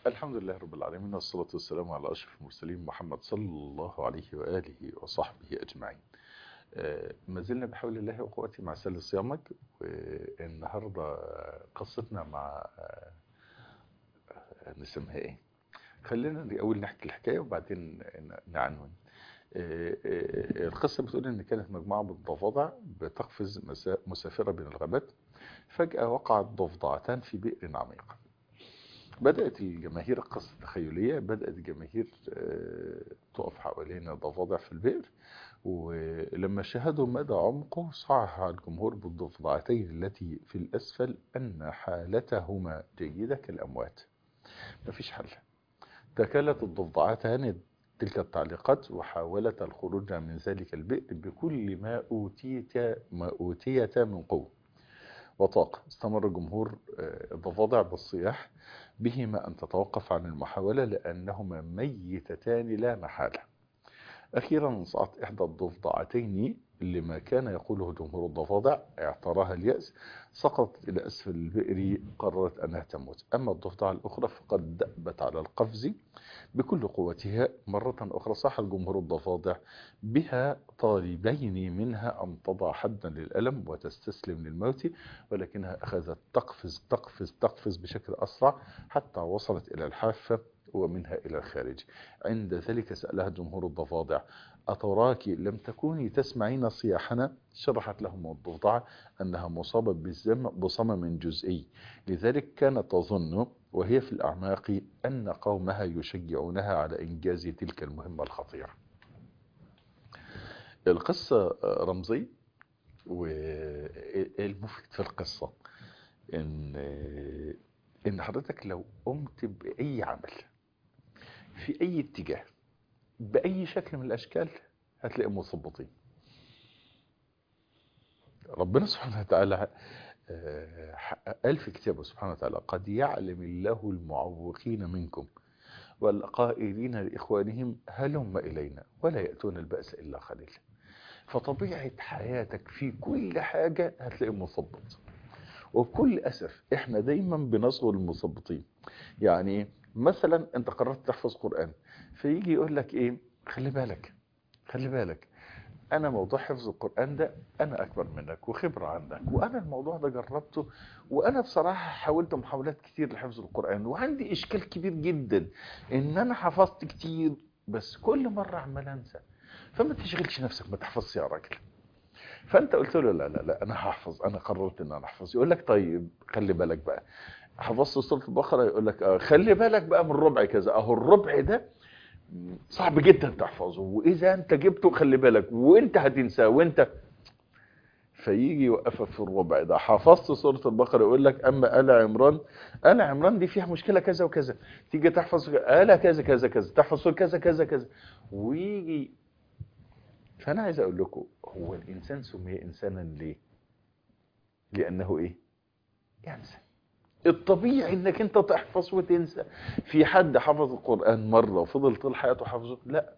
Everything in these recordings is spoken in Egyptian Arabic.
الحمد لله رب العالمين والصلاة والسلام على أشرف المرسلين محمد صلى الله عليه وآله وصحبه أجمعين آه، ما زلنا بحول الله وقوته مع سل صيامك والنهاردة قصتنا مع آه، نسميها ايه خلينا الأول نحكي الحكاية وبعدين نعنون آه، آه، القصة بتقول إن كانت مجموعة من الضفادع بتقفز مسا- مسافرة بين الغابات فجأة وقعت ضفدعتان في بئر عميق بدأت الجماهير القصة التخيلية بدأت الجماهير آه، تقف حوالين الضفادع في البئر ولما شاهدوا مدى عمقه صعح الجمهور بالضفدعتين التي في الأسفل أن حالتهما جيدة كالأموات مفيش حل تكالت الضفدعتان تلك التعليقات وحاولتا الخروج من ذلك البئر بكل ما أوتيت ما أوتيتا من قوة وطاقة استمر جمهور آه، الضفادع بالصياح بهما أن تتوقف عن المحاولة لأنهما ميتتان لا محالة أخيرا انصعت إحدى الضفدعتين لما كان يقوله جمهور الضفادع اعتراها اليأس سقطت إلى أسفل البئر قررت أنها تموت أما الضفدعة الأخرى فقد دأبت على القفز بكل قوتها مرة أخرى صاح الجمهور الضفادع بها طالبين منها أن تضع حدا للألم وتستسلم للموت ولكنها أخذت تقفز تقفز تقفز بشكل أسرع حتى وصلت إلى الحافة ومنها إلى الخارج عند ذلك سألها جمهور الضفادع أتراك لم تكوني تسمعين صياحنا شرحت لهم الضفدعة أنها مصابة بالزم بصمم جزئي لذلك كانت تظن وهي في الأعماق أن قومها يشجعونها على إنجاز تلك المهمة الخطيرة القصة رمزية والمفيد في القصة إن إن حضرتك لو قمت بأي عمل في أي اتجاه بأي شكل من الأشكال هتلاقي مثبطين ربنا سبحانه وتعالى آه، قال في كتابه سبحانه وتعالى قد يعلم الله المعوقين منكم والقائلين لإخوانهم هلم إلينا ولا يأتون البأس إلا قليلا فطبيعة حياتك في كل حاجة هتلاقي مثبط وبكل أسف احنا دايما بنصغر المثبطين يعني مثلا انت قررت تحفظ قرآن فيجي يقول لك ايه خلي بالك خلي بالك انا موضوع حفظ القرآن ده انا اكبر منك وخبرة عندك وانا الموضوع ده جربته وانا بصراحة حاولت محاولات كتير لحفظ القرآن وعندي اشكال كبير جدا ان انا حفظت كتير بس كل مرة عمال انسى فما تشغلش نفسك ما تحفظش يا راجل فانت قلت له لا لا لا انا هحفظ انا قررت ان انا احفظ يقول لك طيب خلي بالك بقى حفظت سوره البقره يقول لك آه خلي بالك بقى من الربع كذا اهو الربع ده صعب جدا تحفظه واذا انت جبته خلي بالك وانت هتنساه وانت فيجي يوقفك في الربع ده حفظت سوره البقره يقول لك اما ال عمران ال عمران دي فيها مشكله كذا وكذا تيجي تحفظ ال كذا كذا كذا تحفظ سورة كذا كذا كذا ويجي فانا عايز اقول لكم هو الانسان سمي انسانا ليه لانه ايه ينسى الطبيعي انك انت تحفظ وتنسى في حد حفظ القرآن مرة وفضل طول حياته حفظه لا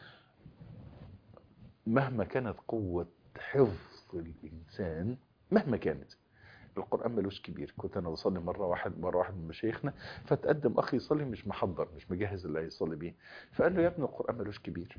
مهما كانت قوة حفظ الانسان مهما كانت القرآن ملوش كبير كنت انا بصلي مرة واحد مرة واحد من مشايخنا فتقدم اخي يصلي مش محضر مش مجهز اللي هيصلي بيه فقال له يا ابني القرآن ملوش كبير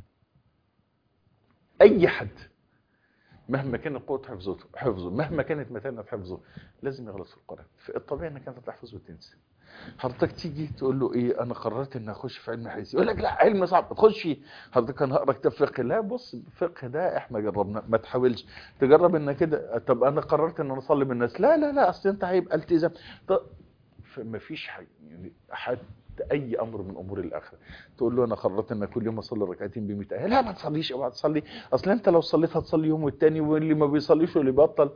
اي حد مهما كانت قوة حفظه حفظه مهما كانت متانة حفظه لازم يغلط في القرآن فالطبيعي انك انت تحفظ وتنسى حضرتك تيجي تقول له ايه انا قررت ان اخش في علم الحديث يقول لك لا علم صعب تخش فيه حضرتك انا هقرا كتاب فقه لا بص الفقه ده احنا جربنا ما تحاولش تجرب ان كده طب انا قررت ان انا اصلي بالناس لا لا لا اصل انت هيبقى التزام طب فما فيش حاجه يعني حتى اي امر من امور الاخره تقول له انا قررت ان كل يوم اصلي ركعتين ب 100 ايه لا ما تصليش اوعى تصلي اصل انت لو صليت هتصلي يوم والتاني واللي ما بيصليش واللي بيبطل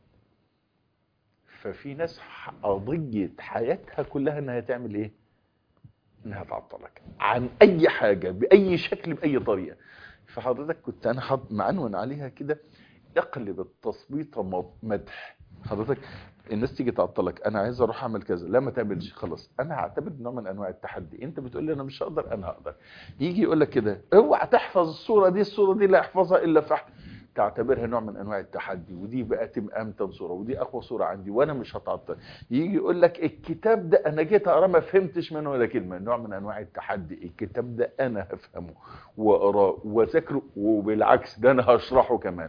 ففي ناس قضيه حياتها كلها انها تعمل ايه انها تعطلك عن اي حاجه باي شكل باي طريقه فحضرتك كنت انا حاط معنون عليها كده اقلب التصبيطه مدح حضرتك الناس تيجي تعطلك انا عايز اروح اعمل كذا لا ما تعملش خلاص انا هعتبر نوع من انواع التحدي انت بتقول لي انا مش هقدر انا هقدر يجي يقول لك كده اوعى تحفظ الصوره دي الصوره دي لا يحفظها الا فحم تعتبرها نوع من انواع التحدي ودي بقى تبقى امتن صوره ودي اقوى صوره عندي وانا مش هتعطل يجي يقول لك الكتاب ده انا جيت اقراه ما فهمتش منه ولا كلمه نوع من انواع التحدي الكتاب ده انا هفهمه واقراه واذاكره وبالعكس ده انا هشرحه كمان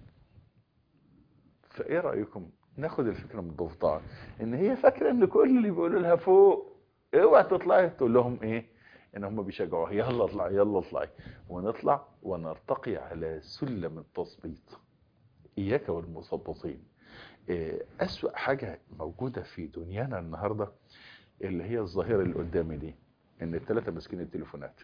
فايه رايكم ناخد الفكره من الضفدعه ان هي فاكره ان كل اللي بيقولوا لها فوق اوعى تطلعي تقول لهم ايه ان هم بيشجعوها يلا اطلعي يلا اطلعي ونطلع ونرتقي على سلم التظبيط اياك والمثبطين اسوأ حاجة موجودة في دنيانا النهاردة اللي هي الظاهرة اللي قدامي دي ان الثلاثة ماسكين التليفونات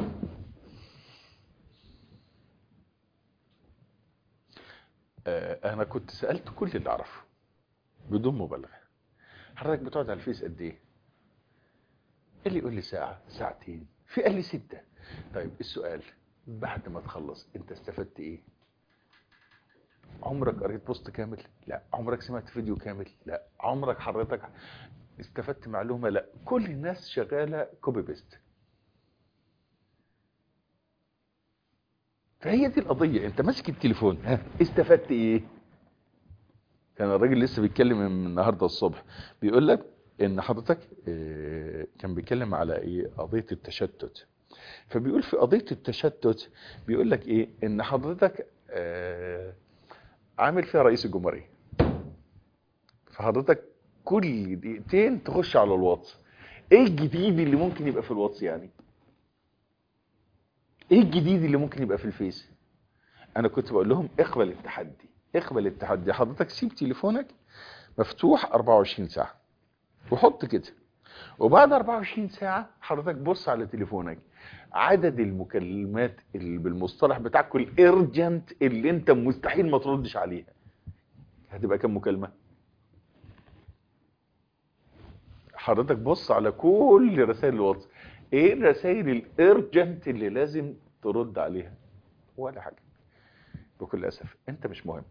انا كنت سألت كل اللي اعرفه بدون مبالغة حضرتك بتقعد على الفيس قد ايه اللي يقول لي ساعة ساعتين في قال لي ستة طيب السؤال بعد ما تخلص انت استفدت ايه عمرك قريت بوست كامل لا عمرك سمعت فيديو كامل لا عمرك حضرتك استفدت معلومة لا كل الناس شغالة كوبي بيست فهي دي القضية انت ماسك التليفون ها استفدت ايه كان الراجل لسه بيتكلم من النهاردة الصبح بيقول لك ان حضرتك كان بيتكلم على ايه قضية التشتت فبيقول في قضية التشتت بيقول لك ايه ان حضرتك عامل فيها رئيس الجمهورية فحضرتك كل دقيقتين تخش على الواتس ايه الجديد اللي ممكن يبقى في الواتس يعني ايه الجديد اللي ممكن يبقى في الفيس انا كنت بقول لهم اقبل التحدي اقبل التحدي حضرتك سيب تليفونك مفتوح 24 ساعة وحط كده وبعد 24 ساعة حضرتك بص على تليفونك عدد المكالمات اللي بالمصطلح بتاعك الارجنت اللي انت مستحيل ما تردش عليها هتبقى كم مكالمة حضرتك بص على كل رسائل الواتس ايه الرسائل الارجنت اللي لازم ترد عليها ولا حاجة بكل اسف انت مش مهم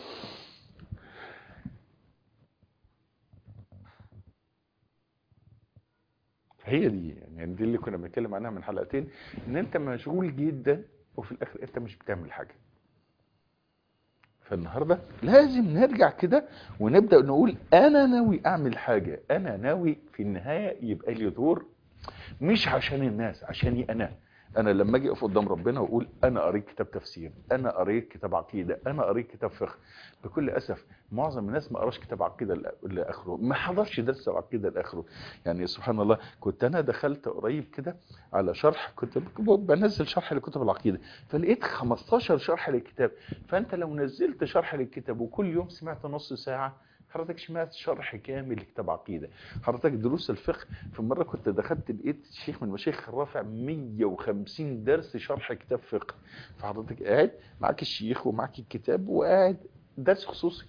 هي دي يعني دي اللي كنا بنتكلم عنها من حلقتين ان انت مشغول جدا وفي الاخر انت مش بتعمل حاجة فالنهاردة لازم نرجع كده ونبدأ نقول انا ناوي اعمل حاجة انا ناوي في النهاية يبقى لي دور مش عشان الناس عشاني انا انا لما اجي اقف قدام ربنا واقول انا قريت كتاب تفسير انا قريت كتاب عقيده انا قريت كتاب فقه بكل اسف معظم الناس ما قراش كتاب عقيده لاخره ما حضرش درس العقيده لاخره يعني سبحان الله كنت انا دخلت قريب كده على شرح كنت بنزل شرح لكتب العقيده فلقيت 15 شرح للكتاب فانت لو نزلت شرح للكتاب وكل يوم سمعت نص ساعه حضرتك سمعت شرح كامل لكتاب عقيدة حضرتك دروس الفقه في مرة كنت دخلت لقيت شيخ من المشايخ رافع 150 درس شرح كتاب فقه فحضرتك قاعد معاك الشيخ ومعاك الكتاب وقاعد درس خصوصي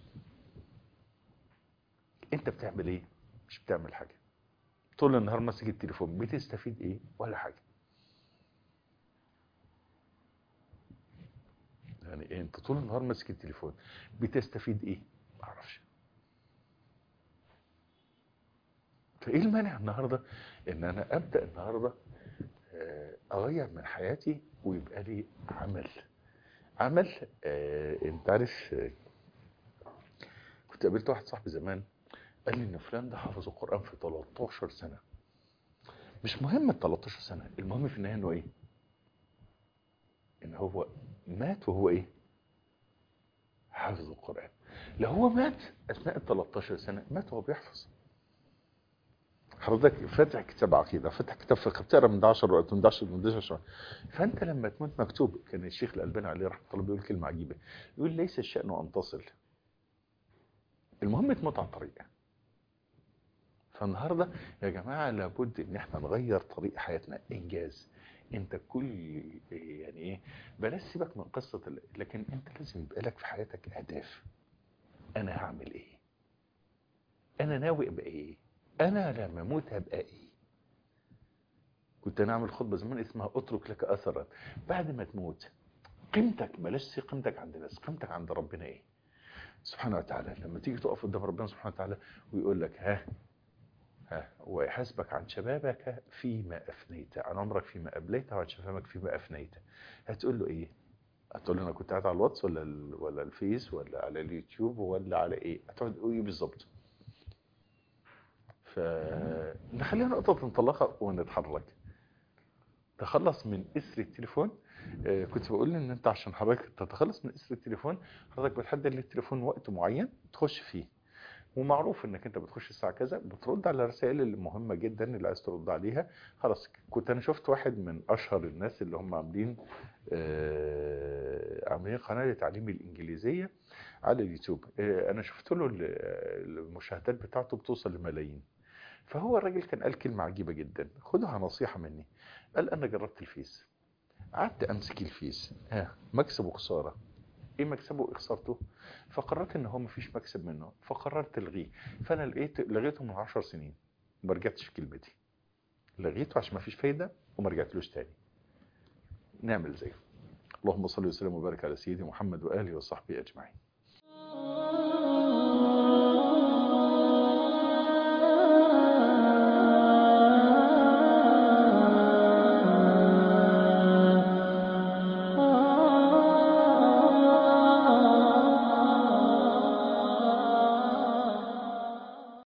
انت بتعمل ايه مش بتعمل حاجة طول النهار ماسك التليفون بتستفيد ايه ولا حاجة يعني إيه؟ انت طول النهار ماسك التليفون بتستفيد ايه معرفش فايه المانع النهاردة ان انا ابدأ النهاردة اغير من حياتي ويبقى لي عمل عمل آه انت عارف آه كنت قابلت واحد صاحبي زمان قال لي ان فلان ده حافظ القرآن في 13 سنة مش مهم ال 13 سنة المهم في النهاية انه ايه ان هو مات وهو ايه حافظ القرآن لو هو مات اثناء ال 13 سنة مات وهو بيحفظ حضرتك فاتح كتاب عقيدة فاتح كتاب فقه بتقرا من 10 وقت من 11 من 11 فانت لما تموت مكتوب كان الشيخ الألباني عليه رحمه الله بيقول كلمة عجيبة يقول ليس الشأن أن تصل المهم تموت على الطريق فالنهاردة يا جماعة لابد ان احنا نغير طريق حياتنا انجاز انت كل يعني ايه بلاش سيبك من قصة لكن انت لازم يبقى لك في حياتك اهداف انا هعمل ايه انا ناوي ابقى ايه انا لما اموت هبقى ايه كنت انا اعمل خطبه زمان اسمها اترك لك اثرا بعد ما تموت قيمتك بلاش قيمتك عند الناس قيمتك عند ربنا ايه سبحانه وتعالى لما تيجي تقف قدام ربنا سبحانه وتعالى ويقول لك ها ها ويحاسبك عن شبابك فيما افنيت عن عمرك فيما ابليت وعن شبابك فيما افنيت هتقول له ايه هتقول لي انا كنت قاعد على الواتس ولا ال... ولا الفيس ولا على اليوتيوب ولا على ايه هتقعد تقول ايه بالظبط فنخليها نقطة انطلاقة ونتحرك تخلص من اسر التليفون آه، كنت بقول ان انت عشان حضرتك تتخلص من اسر التليفون حضرتك بتحدد للتليفون وقت معين تخش فيه ومعروف انك انت بتخش الساعه كذا بترد على الرسائل المهمه جدا اللي عايز ترد عليها خلاص كنت انا شفت واحد من اشهر الناس اللي هم عاملين آه، عاملين قناه لتعليم الانجليزيه على اليوتيوب آه، انا شفت له ال- المشاهدات بتاعته بتوصل لملايين فهو الراجل كان قال كلمه عجيبه جدا خدها نصيحه مني قال انا جربت الفيس قعدت امسك الفيس ها مكسب وخساره ايه مكسبه وايه خسارته فقررت ان هو مفيش مكسب منه فقررت الغيه فانا لقيت لغيته من 10 سنين وما رجعتش في كلمتي لغيته عشان مفيش فايده وما رجعتلوش تاني نعمل زيه اللهم صل وسلم وبارك على سيدي محمد واله وصحبه اجمعين